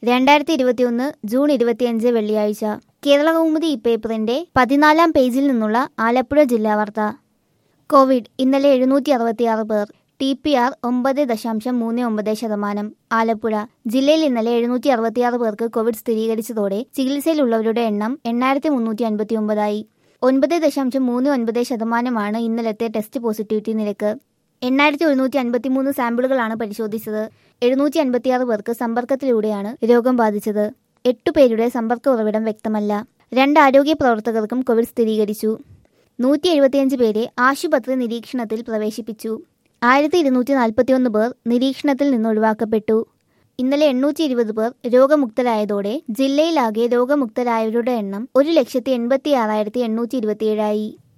രണ്ടായിരത്തി ഇരുപത്തിയൊന്ന് ജൂൺ ഇരുപത്തിയഞ്ച് വെള്ളിയാഴ്ച കേരള കൗമുദി പേപ്പറിന്റെ പതിനാലാം പേജിൽ നിന്നുള്ള ആലപ്പുഴ ജില്ലാ വാർത്ത കോവിഡ് ഇന്നലെ എഴുന്നൂറ്റി അറുപത്തിയാറ് പേർ ടി പി ആർ ഒമ്പത് ദശാംശം മൂന്ന് ഒമ്പത് ശതമാനം ആലപ്പുഴ ജില്ലയിൽ ഇന്നലെ എഴുന്നൂറ്റി അറുപത്തിയാറ് പേർക്ക് കോവിഡ് സ്ഥിരീകരിച്ചതോടെ ചികിത്സയിലുള്ളവരുടെ എണ്ണം എണ്ണായിരത്തി മുന്നൂറ്റി അൻപത്തി ഒമ്പതായി ഒൻപത് ദശാംശം മൂന്ന് ഒൻപത് ശതമാനമാണ് ഇന്നലത്തെ ടെസ്റ്റ് പോസിറ്റിവിറ്റി നിരക്ക് എണ്ണായിരത്തി ഒരുന്നൂറ്റി അൻപത്തി മൂന്ന് സാമ്പിളുകളാണ് പരിശോധിച്ചത് എഴുന്നൂറ്റി അൻപത്തിയാറ് പേർക്ക് സമ്പർക്കത്തിലൂടെയാണ് രോഗം ബാധിച്ചത് എട്ടു പേരുടെ സമ്പർക്ക ഉറവിടം വ്യക്തമല്ല രണ്ട് ആരോഗ്യ പ്രവർത്തകർക്കും കോവിഡ് സ്ഥിരീകരിച്ചു നൂറ്റി എഴുപത്തിയഞ്ച് പേരെ ആശുപത്രി നിരീക്ഷണത്തിൽ പ്രവേശിപ്പിച്ചു ആയിരത്തി ഇരുന്നൂറ്റി നാൽപ്പത്തിയൊന്ന് പേർ നിരീക്ഷണത്തിൽ നിന്ന് ഒഴിവാക്കപ്പെട്ടു ഇന്നലെ എണ്ണൂറ്റി ഇരുപത് പേർ രോഗമുക്തരായതോടെ ജില്ലയിലാകെ രോഗമുക്തരായവരുടെ എണ്ണം ഒരു ലക്ഷത്തി എൺപത്തി ആറായിരത്തി എണ്ണൂറ്റി ഇരുപത്തിയേഴായി